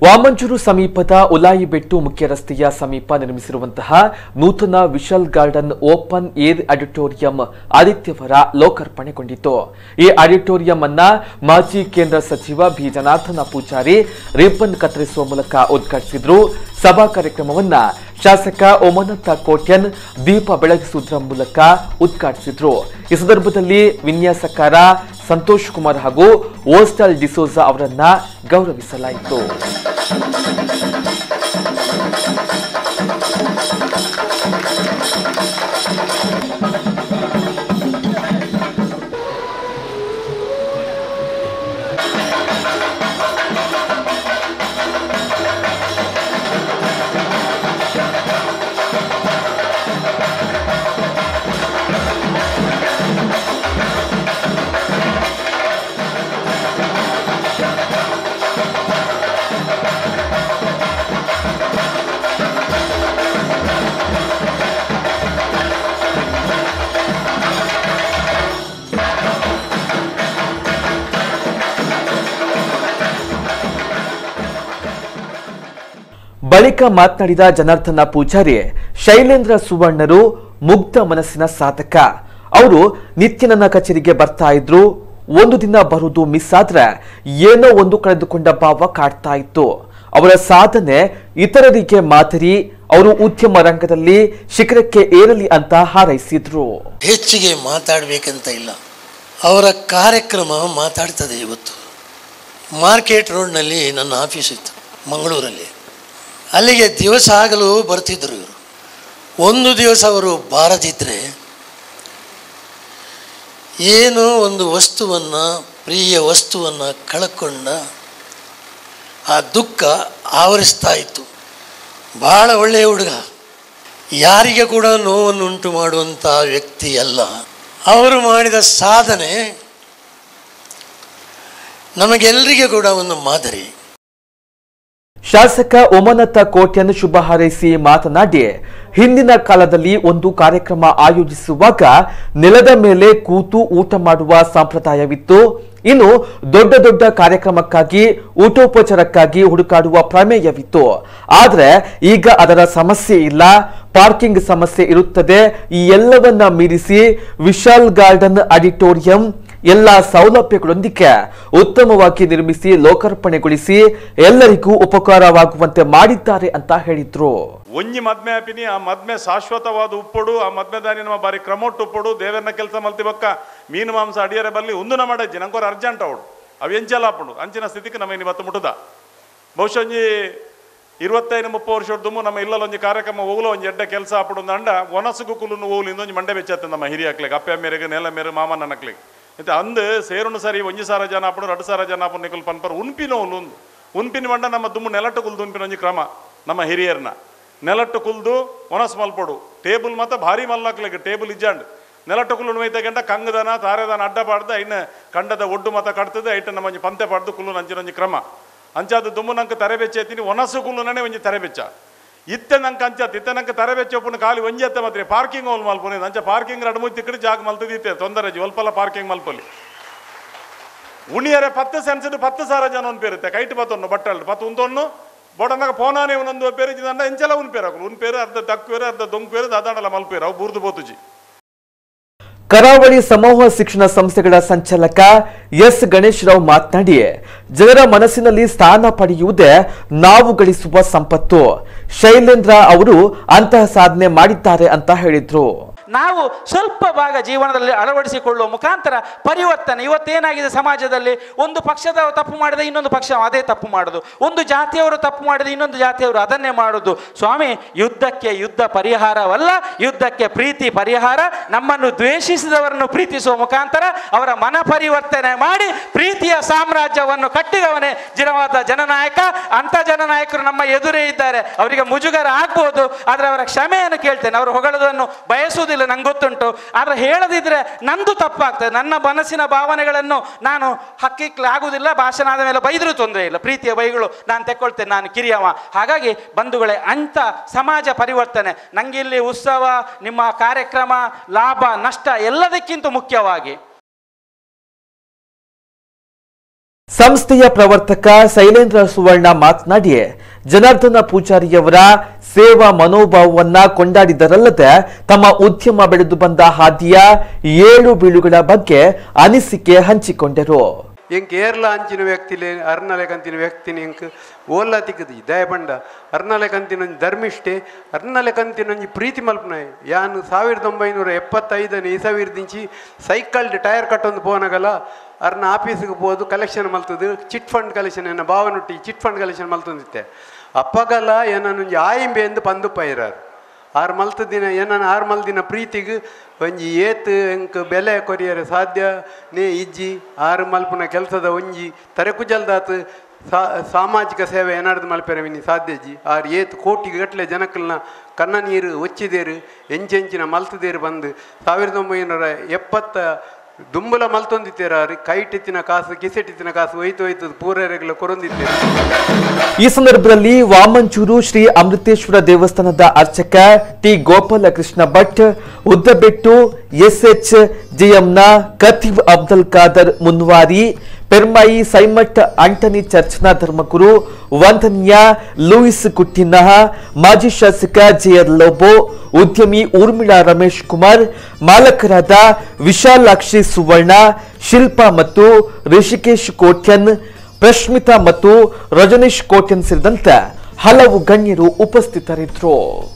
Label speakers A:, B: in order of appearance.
A: ವಾಮಂಜೂರು ಸಮೀಪದ ಉಲಾಯಿಬೆಟ್ಟು ಮುಖ್ಯ ರಸ್ತೆಯ ಸಮೀಪ ನಿರ್ಮಿಸಿರುವಂತಹ ನೂತನ Vishal garden open air auditorium ಆದಿತ್ಯವಾರ ಲೋಕಾರ್ಪಣೆಗೊಂಡಿತು ಈ ಆಡಿಟೋರಿಯಂ ಅನ್ನ ಮಾಜಿ ಕೇಂದ್ರ ಸಚಿವ ಬಿ ಜನಾರ್ದನ ಪೂಜಾರಿ ರಿಬ್ಬನ್ ಕತ್ತರಿಸುವ ಮೂಲಕ ಉದ್ಘಾಟಿಸಿದ್ರು ಸಭಾ ಕಾರ್ಯಕ್ರಮವನ್ನ ಶಾಸಕ ಓಮನತ್ತ ಕೋಟ್ಯನ್ ದೀಪ ಬೆಳಗಿಸುವುದರ ಮೂಲಕ ಉದ್ಘಾಟಿಸಿದ್ರು ಈ ಸಂದರ್ಭದಲ್ಲಿ ವಿನ್ಯಾಸಕಾರ ಸಂತೋಷ್ ಕುಮಾರ್ ಹಾಗೂ ಓಸ್ಟಲ್ ಡಿಸೋಜಾ ಅವರನ್ನ ಗೌರವಿಸಲಾಯಿತು ಬಳಿಕ ಮಾತನಾಡಿದ ಜನಾರ್ದನ ಪೂಜಾರಿ ಶೈಲೇಂದ್ರ ಸುವರ್ಣರು ಮುಗ್ಧ ಮನಸ್ಸಿನ ಸಾಧಕ ಅವರು ನಿತ್ಯ ನನ್ನ ಕಚೇರಿಗೆ ಬರ್ತಾ ಇದ್ರು ಒಂದು ದಿನ ಬರುವುದು ಮಿಸ್ ಆದ್ರೆ ಏನೋ ಒಂದು ಕಳೆದುಕೊಂಡ ಭಾವ ಕಾಡ್ತಾ ಇತ್ತು ಅವರ ಸಾಧನೆ ಇತರರಿಗೆ ಮಾದರಿ ಅವರು ಉದ್ಯಮ ರಂಗದಲ್ಲಿ ಶಿಖರಕ್ಕೆ ಏರಲಿ ಅಂತ ಹಾರೈಸಿದ್ರು
B: ಹೆಚ್ಚಿಗೆ ಮಾತಾಡಬೇಕಂತ ಇಲ್ಲ ಅವರ ಕಾರ್ಯಕ್ರಮ ಮಾತಾಡ್ತದೆ ಇವತ್ತು ಮಾರ್ಕೆಟ್ ರೋಡ್ನಲ್ಲಿ ನನ್ನ ಆಫೀಸ್ ಇತ್ತು ಮಂಗಳೂರಲ್ಲಿ ಅಲ್ಲಿಗೆ ದಿವಸ ಆಗಲು ಬರ್ತಿದ್ದರು ಇವರು ಒಂದು ದಿವಸ ಅವರು ಬಾರದಿದ್ದರೆ ಏನೋ ಒಂದು ವಸ್ತುವನ್ನು ಪ್ರಿಯ ವಸ್ತುವನ್ನು ಕಳ್ಕೊಂಡ ಆ ದುಃಖ ಆವರಿಸ್ತಾ ಇತ್ತು ಭಾಳ ಒಳ್ಳೆಯ ಹುಡುಗ ಯಾರಿಗೆ ಕೂಡ ನೋವನ್ನು ಉಂಟು ಮಾಡುವಂಥ ವ್ಯಕ್ತಿ ಅಲ್ಲ ಅವರು ಮಾಡಿದ ಸಾಧನೆ ನಮಗೆಲ್ಲರಿಗೆ ಕೂಡ ಒಂದು ಮಾದರಿ
A: ಶಾಸಕ ಒಮನತ್ತ ಕೋಟ್ಯನ್ ಶುಭ ಹಾರೈಸಿ ಮಾತನಾಡಿ ಹಿಂದಿನ ಕಾಲದಲ್ಲಿ ಒಂದು ಕಾರ್ಯಕ್ರಮ ಆಯೋಜಿಸುವಾಗ ನೆಲದ ಮೇಲೆ ಕೂತು ಊಟ ಮಾಡುವ ಸಂಪ್ರದಾಯವಿತ್ತು ಇನ್ನು ದೊಡ್ಡ ದೊಡ್ಡ ಕಾರ್ಯಕ್ರಮಕ್ಕಾಗಿ ಊಟೋಪಚಾರಕ್ಕಾಗಿ ಹುಡುಕಾಡುವ ಪ್ರಮೇಯವಿತ್ತು ಆದ್ರೆ ಈಗ ಅದರ ಸಮಸ್ಯೆ ಇಲ್ಲ ಪಾರ್ಕಿಂಗ್ ಸಮಸ್ಯೆ ಇರುತ್ತದೆ ಈ ಎಲ್ಲವನ್ನ ಮೀರಿಸಿ ವಿಶಾಲ್ ಗಾರ್ಡನ್ ಆಡಿಟೋರಿಯಂ ಎಲ್ಲ ಸೌಲಭ್ಯಗಳೊಂದಿಗೆ ಉತ್ತಮವಾಗಿ ನಿರ್ಮಿಸಿ ಲೋಕಾರ್ಪಣೆಗೊಳಿಸಿ ಎಲ್ಲರಿಗೂ ಉಪಕಾರವಾಗುವಂತೆ ಮಾಡಿದ್ದಾರೆ ಅಂತ ಹೇಳಿದ್ರು
C: ಒಂಜಿ ಮದ್ಮೆ ಆಪಿನಿ ಆ ಮದ್ಮೆ ಶಾಶ್ವತವಾದ ಉಪ್ಪೊಡು ಆ ಮದ್ಮೆ ದಾನಿ ನಮ್ಮ ಬಾರಿ ಕ್ರಮೊಟ್ಟು ಉಪ್ಪೊಡು ದೇವರನ್ನ ಕೆಲಸ ಮಲ್ತಿ ಬಕ್ಕ ಮೀನು ಮಾಂಸ ಅಡಿಯರೆ ಬರ್ಲಿ ಒಂದು ಮಾಡಜ್ಜಿ ನಂಗೋರ ಅರ್ಜೆಂಟ್ ಅವಡು ಅವು ಎಂಚೆಲ್ಲ ಹಾಪುಂಡು ಅಂಚಿನ ಸ್ಥಿತಿಗೆ ನಮ್ಮ ಇವತ್ತು ಮುಟ್ಟುದ ಬಹುಶಃ ಒಂಜಿ ಇರುವತ್ತೈದು ಮುಪ್ಪ ವರ್ಷ ದುಮ್ಮು ನಮ್ಮ ಇಲ್ಲಲ್ಲ ಒಂಜಿ ಕಾರ್ಯಕ್ರಮ ಹೋಗ್ಲ ಒಂಜಿ ಎಡ್ಡ ಕೆಲಸ ಹಾಪುಡು ಅಂಡ ಒನಸುಗು ಕುಲುನು ಹೋಗ್ಲಿಂದ ಒಂಜಿ ಮಂಡೆ ಬೆಚ್ಚತ್ತೆ ನಮ್ಮ ಹಿರಿಯ ಹಾಕ್ಲಿಕ್ಕೆ ಅಪ್ಪೆ ಮೇರೆಗೆ ನೆಲ ಮೇರೆ ಮಾಮನ ನಕ್ಲಿಕ್ಕೆ ಮತ್ತೆ ಅಂದ್ ಸೇರುನು ಸರಿ ಒಂಜಿ ಸಾರ ಜನ ಹಾಪುಡು ಎರಡು ಸಾರ ಜನ ಹಾಪುಡು ನಿಕಲ್ ಪನ್ಪರ್ ಉನ್ಪಿನ ಒಂದು ಉನ್ಪಿನ ಮಂಡ ನಮ್ಮ ದುಮ್ಮು ನೆಲಟ್ಟು ಕುಲ್ದು ಉನ್ಪಿನ ಒಂಜಿ ಕ್ರಮ ನಮ್ಮ ಹಿರಿಯರ್ನ ನೆಲಟ್ಟು ಕುಲ್ದು ಒನಸ್ ಮಲ್ಪಡು ಟೇಬಲ್ ಮಾತ್ರ ಭಾರಿ ಮಲ್ಲಾಕ್ಲಿಕ್ಕೆ ಟೇಬಲ್ ಇಜ್ಜಾಂಡ್ ನೆಲಟ್ಟು ಕುಲ್ಲು ಒಯ್ತಗಂಡ ಕಂಗದನ ತಾರೆದನ ಅಡ್ಡ ಪಾಡ್ದ ಇನ್ನು ಕಂಡದ ಒಡ್ಡು ಮತ ಕಟ್ತದೆ ಐಟ ನಮ್ಮ ಒಂಜಿ ಪಂತೆ ಪಾಡ್ದು ಕುಲ್ಲು ನಂಚಿನ ಒಂಜಿ ಕ್ರಮ ಅಂಚಾದ ದುಮ್ಮು ನಂಗೆ ತರಬೇಚೆ ಎತ್ತೀನಿ ಒನಸು ಕುಲ್ಲುನೇ ಒಂಜಿ ತರಬೇಚ ಇತ್ತೆ ನಂಗೆ ಅಂಚಾತ್ ಇತ್ತೆ ನಂಗೆ ತರಬೇಚೆ ಒಪ್ಪುನ ಖಾಲಿ ಒಂಜಿ ಎತ್ತ ಮಾತ್ರ ಪಾರ್ಕಿಂಗ್ ಹೋಲ್ ಮಲ್ಪುನಿ ಅಂಚ ಪಾರ್ಕಿಂಗ್ ಎರಡು ಮೂರು ತಿಕ್ಕಡಿ ಜಾಗ ಮಲ್ತದಿತ್ತೆ ತೊಂದರೆ ಜಿ ಒಲ್ಪಲ್ಲ ಪಾರ್ಕಿಂಗ್ ಮಲ್ಪಲ್ಲಿ ಉಣಿಯರೆ ಪತ್ತು ಸೆನ್ಸಿಡ್ ಪತ್ತು ಸಾವಿರ ಜನ ಒಂದು ಪೇರುತ್ತೆ ಕೈಟ್ ಪತ್ತೊನ್ನು ಬಟ್ಟಲ್ಡು ಪತ್ತು ಉಂತೊನ್ನು ಬೋಡನಾಗ ಪೋನಾನೆ ಒಂದೊಂದು ಪೇರು ಇದ್ದಂಡ ಎಂಚೆಲ್ಲ ಉನ್ ಪೇರು ಉನ್ ಪೇರು ಅರ್ಧ ದಕ್ ಪೇರು ಅರ್ಧ ದೊಂಗ್ ಪೇರು ದಾದಾಂಡಲ ಮಲ್ಪೇರು ಅವು ಬೂರ್ದು ಬೋತುಜಿ
A: ಕರಾವಳಿ ಸಮೂಹ ಶಿಕ್ಷಣ ಸಂಸ್ಥೆಗಳ ಸಂಚಾಲಕ ಎಸ್ ಗಣೇಶ್ ರಾವ್ ಮಾತನಾಡಿ ಜನರ ಮನಸ್ಸಿನಲ್ಲಿ ಸ್ಥಾನ ಪಡೆಯುವುದೇ ನಾವು ಗಳಿಸುವ ಸಂಪತ್ತು ಶೈಲೇಂದ್ರ ಅವರು ಅಂತಹ ಸಾಧನೆ ಮಾಡಿದ್ದಾರೆ ಅಂತ ಹೇಳಿದ್ರು
D: ನಾವು ಸ್ವಲ್ಪ ಭಾಗ ಜೀವನದಲ್ಲಿ ಅಳವಡಿಸಿಕೊಳ್ಳುವ ಮುಖಾಂತರ ಪರಿವರ್ತನೆ ಇವತ್ತೇನಾಗಿದೆ ಸಮಾಜದಲ್ಲಿ ಒಂದು ಪಕ್ಷದವರು ತಪ್ಪು ಮಾಡಿದ್ರೆ ಇನ್ನೊಂದು ಪಕ್ಷ ಅದೇ ತಪ್ಪು ಮಾಡೋದು ಒಂದು ಜಾತಿಯವರು ತಪ್ಪು ಮಾಡಿದ್ರೆ ಇನ್ನೊಂದು ಜಾತಿಯವರು ಅದನ್ನೇ ಮಾಡೋದು ಸ್ವಾಮಿ ಯುದ್ಧಕ್ಕೆ ಯುದ್ಧ ಪರಿಹಾರವಲ್ಲ ಯುದ್ಧಕ್ಕೆ ಪ್ರೀತಿ ಪರಿಹಾರ ನಮ್ಮನ್ನು ದ್ವೇಷಿಸಿದವರನ್ನು ಪ್ರೀತಿಸುವ ಮುಖಾಂತರ ಅವರ ಮನ ಪರಿವರ್ತನೆ ಮಾಡಿ ಪ್ರೀತಿಯ ಸಾಮ್ರಾಜ್ಯವನ್ನು ಕಟ್ಟಿದವನೇ ಜಿರವಾದ ಜನನಾಯಕ ಅಂತ ಜನನಾಯಕರು ನಮ್ಮ ಎದುರೇ ಇದ್ದಾರೆ ಅವರಿಗೆ ಮುಜುಗರ ಆಗ್ಬೋದು ಆದರೆ ಅವರ ಕ್ಷಮೆಯನ್ನು ಕೇಳ್ತೇನೆ ಅವರು ಹೊಗಳೋದನ್ನು ಬಯಸುವುದಿಲ್ಲ ನಂಗೆ ಗೊತ್ತುಂಟು ಆದರೆ ಹೇಳದಿದ್ರೆ ನಂದು ತಪ್ಪಾಗ್ತದೆ ನನ್ನ ಮನಸ್ಸಿನ ಭಾವನೆಗಳನ್ನು ನಾನು ಹಕ್ಕಿಕ್ಲೆ ಆಗುವುದಿಲ್ಲ ಭಾಷಣ ಆದ ಮೇಲೆ ಬೈದರೂ ತೊಂದರೆ ಇಲ್ಲ ಪ್ರೀತಿಯ ಬೈಗಳು ನಾನು ತೆಕ್ಕೊಳ್ತೇನೆ ನಾನು ಕಿರಿಯವ ಹಾಗಾಗಿ ಬಂಧುಗಳೇ ಅಂಥ ಸಮಾಜ ಪರಿವರ್ತನೆ ನಂಗೆ ಇಲ್ಲಿ ಉತ್ಸವ ನಿಮ್ಮ ಕಾರ್ಯಕ್ರಮ ಲಾಭ ನಷ್ಟ ಎಲ್ಲದಕ್ಕಿಂತ ಮುಖ್ಯವಾಗಿ
A: ಸಂಸ್ಥೆಯ ಪ್ರವರ್ತಕ ಶೈಲೇಂದ್ರ ಸುವರ್ಣ ಮಾತನಾಡಿ ಜನಾರ್ದನ ಪೂಜಾರಿಯವರ ಸೇವಾ ಮನೋಭಾವವನ್ನ ಕೊಂಡಾಡಿದರಲ್ಲದೆ ತಮ್ಮ ಉದ್ಯಮ ಬೆಳೆದು ಬಂದ ಹಾದಿಯ ಏಳು ಬೀಳುಗಳ ಬಗ್ಗೆ ಅನಿಸಿಕೆ ಹಂಚಿಕೊಂಡರು
E: ಎಂಕ್ ಏರ್ಲ ಅಂಚಿನ ವ್ಯಕ್ತಿಲೆ ಅರ್ನಲೆ ಕಂತಿನ ವ್ಯಕ್ತಿನ ಎಂಕ್ ಓಲ್ಲ ತಿಕ್ಕದಿ ದಯಪಂಡ ಅರ್ನಲೆ ಕಂತಿನ ಧರ್ಮಿಷ್ಠೆ ಅರ್ನಲೆ ಕಂತಿನ ಪ್ರೀತಿ ಮಲ್ಪನ ಯಾನು ಸಾವಿರದ ಒಂಬೈನೂರ ಎಪ್ಪತ್ತೈದನೇ ಇಸವಿರ್ದಿಂಚಿ ಸೈಕಲ್ ಟೈರ್ ಕಟ್ಟೊಂದು ಪೋನಗಲ ಅರ್ನ ಆಫೀಸಿಗೆ ಹೋದು ಕಲೆಕ್ಷನ್ ಮಲ್ತದು ಚಿಟ್ ಫಂಡ್ ಕಲೆಕ್ಷನ್ ಎನ್ನ ಭಾವನುಟ್ಟಿ ಚಿಟ್ ಫಂಡ್ ಕಲೆಕ್ಷನ್ ಮಲ್ತೊಂದಿತ್ತೆ ಅಪ್ಪಗಲ ಏನೊಂಜಿ ಆಯಿಂಬೆ ಎಂದು ಪಂದುಪ್ಪ ಇರಾರು ಆರು ಮಲ್ತ ದಿನ ಏನನ್ನ ಆರು ಮಲ್ ದಿನ ಪ್ರೀತಿಗೆ ಒಂಜಿ ಏತ್ ಎಂಕ್ ಬೆಲೆ ಕೊರಿಯರೆ ಸಾಧ್ಯ ನೇ ಇಜ್ಜಿ ಆರು ಮಲ್ಪುನ ಕೆಲಸದ ಒಂಜಿ ತರೆಕುಜಲ್ದಾತ್ ಸಾ ಸಾಮಾಜಿಕ ಸೇವೆ ಏನಾಡ್ದು ಮಲ್ಪೆರೆ ವಿನಿ ಸಾಧ್ಯಜಿ ಆರು ಏತ್ ಕೋಟಿ ಗಟ್ಟಲೆ ಜನಕ್ಕಲ್ನ ಕನ್ನ ನೀರು ಒಚ್ಚಿದೇರು ಎಂಚೆಂಚಿನ ಮಲ್ತದೇರು ಬಂದು ಸಾವಿರದ ಒಂಬೈನೂರ ಎಪ್ಪತ್ತ ದುಂಬುಲ ಮಲ್ತೊಂದಿತ್ತೇರಾರು ಕೈಟಿತ್ತಿನ ಕಾಸು ಕಿಸೆಟಿತ್ತಿನ ಕಾಸು ಒಯ್ತು ಒಯ್ತು ಪೂರೈರೆಗಳ ಕೊರೊಂದಿತ್ತೇರು
A: ಈ ಸಂದರ್ಭದಲ್ಲಿ ವಾಮಂಚೂರು ಶ್ರೀ ಅಮೃತೇಶ್ವರ ದೇವಸ್ಥಾನದ ಅರ್ಚಕ ಟಿ ಗೋಪಾಲಕೃಷ್ಣ ಭಟ್ ಉದ್ದಬೆಟ್ಟು ಎಸ್ಎಚ್ ಜಿಎಂನ ಕತೀಬ್ ಅಬ್ದುಲ್ ಖಾದರ್ ಮುನ್ವಾರಿ ಪೆರ್ಮಾಯಿ ಸೈಮಠ್ ಆಂಟನಿ ಚರ್ಚ್ನ ಧರ್ಮಗುರು ವಂದನೀಯ ಲೂಯಿಸ್ ಕುಟ್ಟಿನಹ ಮಾಜಿ ಶಾಸಕ ಜೆಆರ್ ಲೋಬೋ ಉದ್ಯಮಿ ಊರ್ಮಿಳಾ ರಮೇಶ್ ಕುಮಾರ್ ಮಾಲಕರಾದ ವಿಶಾಲಾಕ್ಷಿ ಸುವರ್ಣ ಶಿಲ್ಪಾ ಮತ್ತು ರಿಷಿಕೇಶ್ ಕೋಟ್ಯನ್ ಪ್ರಶ್ಮಿತಾ ಮತ್ತು ರಜನೀಶ್ ಕೋಟ್ಯನ್ ಸೇರಿದಂತೆ ಹಲವು ಗಣ್ಯರು ಉಪಸ್ಥಿತರಿದ್ದರು